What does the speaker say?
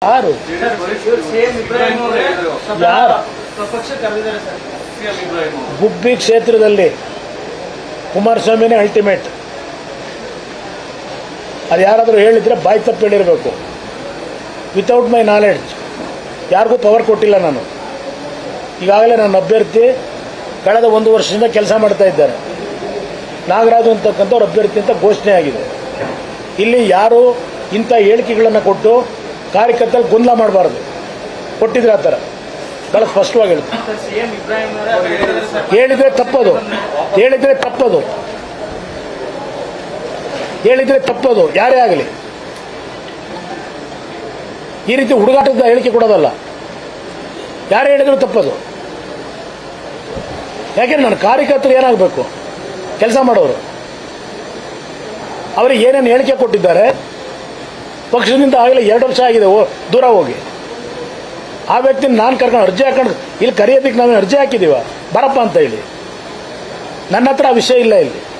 ಯಾರು ಸಿಎಂ ಇಬ್ರಾಹಿಂ ಅವರೇ ಯಾರು? ಪಕ್ಷ ಕರೆದಿದ್ದಾರೆ ಸರ್ ಸಿಎಂ ಇಬ್ರಾಹಿಂ ಅವರು ಗುಬ್ಬಿ ಕ್ಷೇತ್ರದಲ್ಲಿ ಕುಮಾರಸ್ವಾಮಿನೇ ಅಲ್ಟಿಮೇಟ್ ಅದು ಯಾರಾದರೂ ಹೇಳಿದ್ರೆ ಬಾಯಿ ತಪ್ಪು ಹೇಳಿರಬೇಕು ವಿತೌಟ್ ಮೈ ನಾಲೆಡ್ಜ್ ಯಾರಿಗೂ ಪವರ್ ಕೊಟ್ಟಿಲ್ಲ ನಾನು ಈಗಾಗಲೇ ನನ್ನ ಅಭ್ಯರ್ಥಿ ಕಳೆದ ಒಂದು ವರ್ಷದಿಂದ ಕೆಲಸ ಮಾಡ್ತಾ ಇದ್ದಾರೆ ನಾಗರಾಜು ಅಂತಕ್ಕಂಥವ್ರ ಅಭ್ಯರ್ಥಿ ಅಂತ ಘೋಷಣೆ ಆಗಿದೆ ಇಲ್ಲಿ ಯಾರು ಇಂಥ ಹೇಳಿಕೆಗಳನ್ನು ಕೊಟ್ಟು ಕಾರ್ಯಕರ್ತರಲ್ಲಿ ಗೊಂದಲ ಮಾಡಬಾರ್ದು ಕೊಟ್ಟಿದ್ರೆ ಆ ಥರ ಬಹಳ ಸ್ಪಷ್ಟವಾಗಿ ಹೇಳ್ತೀನಿ ಸರ್ ಸಿಎಂ ಇಬ್ರಾಹಿಂ ಅವರೇ ಅದು ಹೇಳಿದ್ದಾರೆ ಸರ್ ಹೇಳಿದ್ರೆ ತಪ್ಪದು ಹೇಳಿದ್ರೆ ತಪ್ಪದು ಹೇಳಿದ್ರೆ ತಪ್ಪದು ಯಾರೇ ಆಗಲಿ ಈ ರೀತಿ ಹುಡುಗಾಟದ ಹೇಳಿಕೆ ಕೊಡೋದಲ್ಲ ಯಾರೇ ಹೇಳಿದ್ರು ತಪ್ಪದು ಯಾಕೆಂದ್ರೆ ನನ್ನ ಕಾರ್ಯಕರ್ತರು ಏನಾಗಬೇಕು ಕೆಲಸ ಮಾಡೋರು ಅವರಿಗೆ ಏನೇನು ಹೇಳಿಕೆ ಕೊಟ್ಟಿದ್ದಾರೆ ಪಕ್ಷದಿಂದ ಆಗಲೇ ಎರಡು ವರ್ಷ ಆಗಿದೆ ಓ- ದೂರ ಹೋಗಿ ಆ ವ್ಯಕ್ತಿನ ನಾನು ಕರ್ಕೊಂಡು ಅರ್ಜಿ ಹಾಕೊಂಡು ಇಲ್ಲಿ ಕರೆಯೋದಕ್ಕೆ ನಾವು ಅರ್ಜಿ ಹಾಕಿದೀವ ಬರಪ್ಪ ಅಂತ ಹೇಳಿ ನನ್ನ ಹತ್ರ ಆ ವಿಷಯ ಇಲ್ಲ ಇಲ್ಲಿ